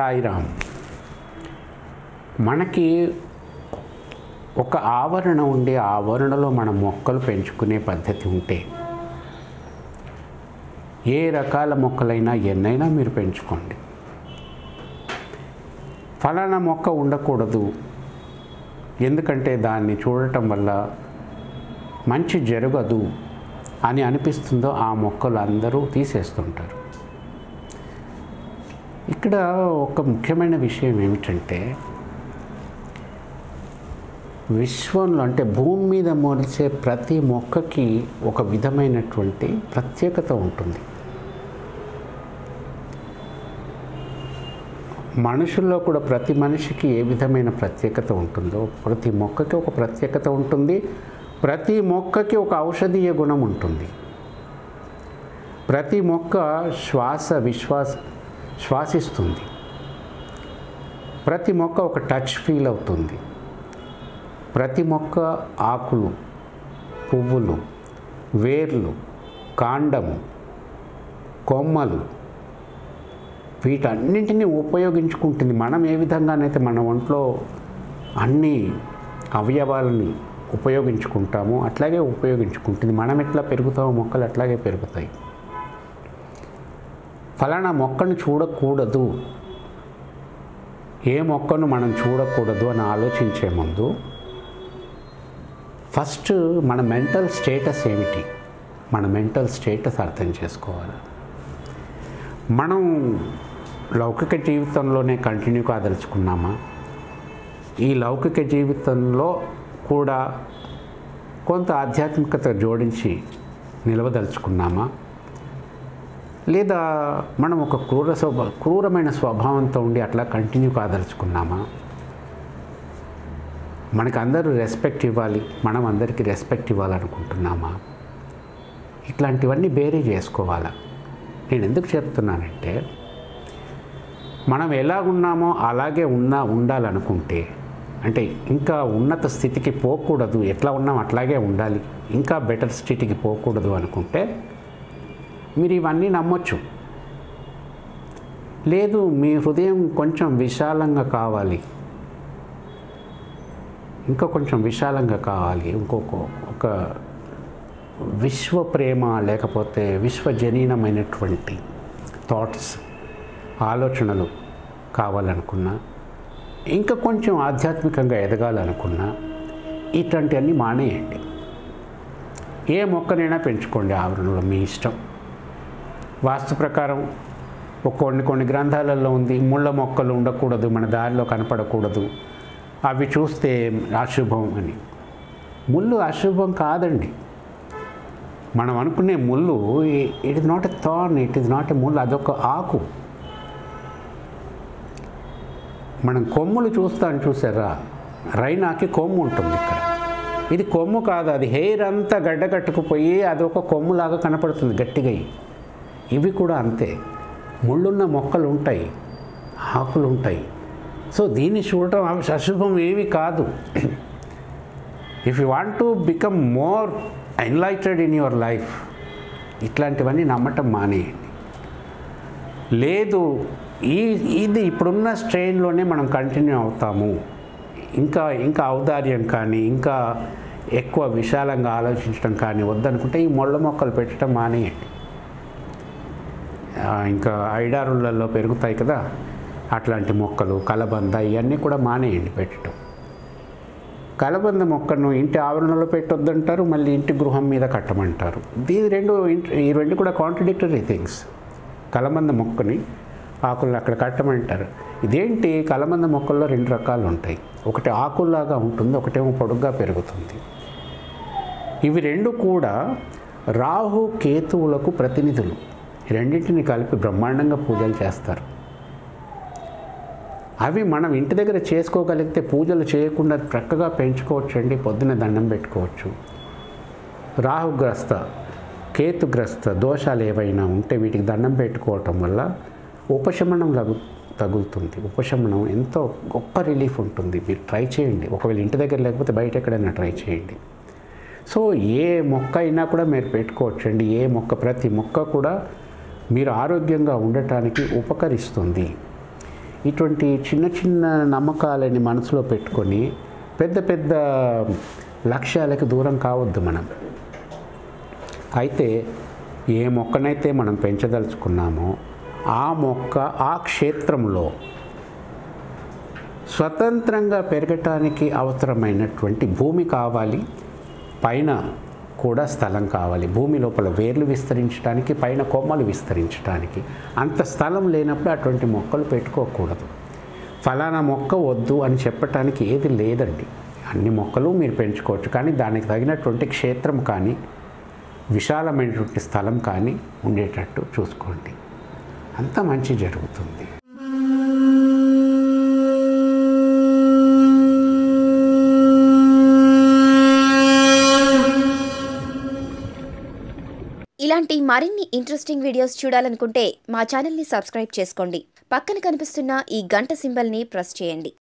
సాయిరామ్ మనకి ఒక ఆవరణ ఉండి ఆ ఆవరణలో మనం మొక్కలు పెంచుకునే పద్ధతి ఉంటే ఏ రకాల మొక్కలైనా ఎన్నైనా మీరు పెంచుకోండి ఫలానా మొక్క ఉండకూడదు ఎందుకంటే దాన్ని చూడటం వల్ల మంచి జరగదు అని అనిపిస్తుందో ఆ మొక్కలు అందరూ తీసేస్తుంటారు ఇక్కడ ఒక ముఖ్యమైన విషయం ఏమిటంటే విశ్వంలో అంటే భూమి మీద మొలిచే ప్రతి మొక్కకి ఒక విధమైనటువంటి ప్రత్యేకత ఉంటుంది మనుషుల్లో కూడా ప్రతి మనిషికి ఏ విధమైన ప్రత్యేకత ఉంటుందో ప్రతి మొక్కకి ఒక ప్రత్యేకత ఉంటుంది ప్రతి మొక్కకి ఒక ఔషధీయ గుణం ఉంటుంది ప్రతి మొక్క శ్వాస విశ్వాస శ్వాసిస్తుంది ప్రతి మొక్క ఒక టచ్ ఫీల్ అవుతుంది ప్రతి మొక్క ఆకులు పువ్వులు వేర్లు కాండము కొమ్మలు వీటన్నింటినీ ఉపయోగించుకుంటుంది మనం ఏ విధంగానైతే మన ఒంట్లో అన్ని అవయవాలని ఉపయోగించుకుంటామో అట్లాగే ఉపయోగించుకుంటుంది మనం ఎట్లా పెరుగుతామో మొక్కలు అట్లాగే పెరుగుతాయి ఫలానా మొక్కను చూడకూడదు ఏ మొక్కను మనం చూడకూడదు అని ఆలోచించే ముందు ఫస్ట్ మన మెంటల్ స్టేటస్ ఏమిటి మన మెంటల్ స్టేటస్ అర్థం చేసుకోవాలి మనం లౌకిక జీవితంలోనే కంటిన్యూ కాదలుచుకున్నామా ఈ లౌకిక జీవితంలో కూడా కొంత ఆధ్యాత్మికత జోడించి నిలవదలుచుకున్నామా లేదా మనం ఒక క్రూర స్వభా క్రూరమైన స్వభావంతో ఉండి అట్లా కంటిన్యూ కాదలుచుకున్నామా మనకు అందరూ రెస్పెక్ట్ ఇవ్వాలి మనం అందరికీ రెస్పెక్ట్ ఇవ్వాలనుకుంటున్నామా ఇట్లాంటివన్నీ బేరీ చేసుకోవాలా నేను ఎందుకు చెప్తున్నానంటే మనం ఎలా ఉన్నామో అలాగే ఉన్నా ఉండాలనుకుంటే అంటే ఇంకా ఉన్నత స్థితికి పోకూడదు ఎట్లా ఉన్నాం అట్లాగే ఉండాలి ఇంకా బెటర్ స్థితికి పోకూడదు అనుకుంటే మీరు ఇవన్నీ నమ్మొచ్చు లేదు మీ హృదయం కొంచెం విశాలంగా కావాలి ఇంకా కొంచెం విశాలంగా కావాలి ఇంకొక ఒక విశ్వ ప్రేమ లేకపోతే విశ్వజనీనమైనటువంటి థాట్స్ ఆలోచనలు కావాలనుకున్నా ఇంకా కొంచెం ఆధ్యాత్మికంగా ఎదగాలనుకున్నా ఇట్లాంటివన్నీ మానేయండి ఏ మొక్కనైనా పెంచుకోండి ఆవరణలో మీ ఇష్టం వాస్తు ప్రకారం ఒక కొన్ని కొన్ని గ్రంథాలలో ఉంది ముళ్ళ మొక్కలు ఉండకూడదు మన దారిలో కనపడకూడదు అవి చూస్తే అశుభం అని ముళ్ళు అశుభం కాదండి మనం అనుకునే ముళ్ళు it is not a thorn it is not a ముళ్ళు అదొక ఆకు మనం కొమ్ములు చూస్తాం చూసారా రైనాకి కొమ్ము ఉంటుంది ఇక్కడ ఇది కొమ్ము కాదు అది హెయిర్ అంతా గడ్డ కట్టుకుపోయి అది ఒక కొమ్ములాగా కనపడుతుంది గట్టిగా ఇవి కూడా అంతే ముళ్ళున్న మొక్కలు ఉంటాయి ఆకులు ఉంటాయి సో దీన్ని చూడటం అవి అశుభం ఏమి కాదు if you want to become more enlightened in your life ఇట్లాంటివన్నీ నమ్మటం మానేయండి లేదు ఈ ఇది ఇప్పుడున్న స్ట్రెయిన్లోనే మనం కంటిన్యూ అవుతాము ఇంకా ఇంకా ఔదార్యం కానీ ఇంకా ఎక్కువ విశాలంగా ఆలోచించడం కానీ వద్దనుకుంటే ఈ మొళ్ళ మొక్కలు పెట్టడం మానేయండి ఆ, ఇంకా ఐడారులలో పెరుగుతాయి కదా అట్లాంటి మొక్కలు కలబంద ఇవన్నీ కూడా మానేయండి పెట్టడం కలబంద మొక్కను ఇంటి ఆవరణలో పెట్టొద్దంటారు మళ్ళీ ఇంటి గృహం మీద కట్టమంటారు దీని రెండు ఇంటి- ఈ రెండు కూడా కాంట్రడిక్టరీ థింగ్స్ కలబంద మొక్కని ఆకులను అక్కడ కట్టమంటారు ఇదేంటి కలబంద మొక్కల్లో రెండు రకాలు ఉంటాయి ఒకటి ఆకుల్లాగా ఉంటుంది ఒకటేమో పొడుగ్గా పెరుగుతుంది ఇవి రెండు కూడా రాహు కేతువులకు ప్రతినిధులు ఈ రెండింటిని కలిపి బ్రహ్మాండంగా పూజలు చేస్తారు అవి మనం ఇంటి దగ్గర చేసుకోగలిగితే పూజలు చేయకుండా చక్కగా పెంచుకోవచ్చండి పొద్దున దండం పెట్టుకోవచ్చు రాహుగ్రస్త కేతుగ్రస్త దోషాలు ఏవైనా ఉంటే వీటికి దండం పెట్టుకోవటం వల్ల ఉపశమనం లగు తగులుతుంది ఉపశమనం ఎంతో గొప్ప రిలీఫ్ ఉంటుంది మీరు ట్రై చేయండి ఒకవేళ ఇంటి దగ్గర లేకపోతే బయట ఎక్కడైనా ట్రై చేయండి సో ఏ మొక్క అయినా కూడా మీరు పెట్టుకోవచ్చండి ఏ మొక్క ప్రతి మొక్క కూడా మీరు ఆరోగ్యంగా ఉండటానికి ఉపకరిస్తుంది ఇటువంటి చిన్న చిన్న నమ్మకాలని మనసులో పెట్టుకొని పెద్ద పెద్ద లక్ష్యాలకు దూరం కావద్దు మనం అయితే ఏ మొక్కనైతే మనం పెంచదలుచుకున్నామో ఆ మొక్క ఆ క్షేత్రంలో స్వతంత్రంగా పెరగటానికి అవసరమైనటువంటి భూమి కావాలి పైన కూడా స్థలం కావాలి భూమి లోపల వేర్లు విస్తరించడానికి పైన కొమ్మలు విస్తరించడానికి అంత స్థలం లేనప్పుడు అటువంటి మొక్కలు పెట్టుకోకూడదు ఫలానా మొక్క వద్దు అని చెప్పటానికి ఏది లేదండి అన్ని మొక్కలు మీరు పెంచుకోవచ్చు కానీ దానికి తగినటువంటి క్షేత్రం కానీ విశాలమైనటువంటి స్థలం కానీ ఉండేటట్టు చూసుకోండి అంత మంచి జరుగుతుంది ఇలాంటి మరిన్ని ఇంట్రెస్టింగ్ వీడియోస్ చూడాలనుకుంటే మా ఛానల్ని సబ్స్క్రైబ్ చేసుకోండి పక్కన కనిపిస్తున్న ఈ గంట సింబల్ని ప్రెస్ చేయండి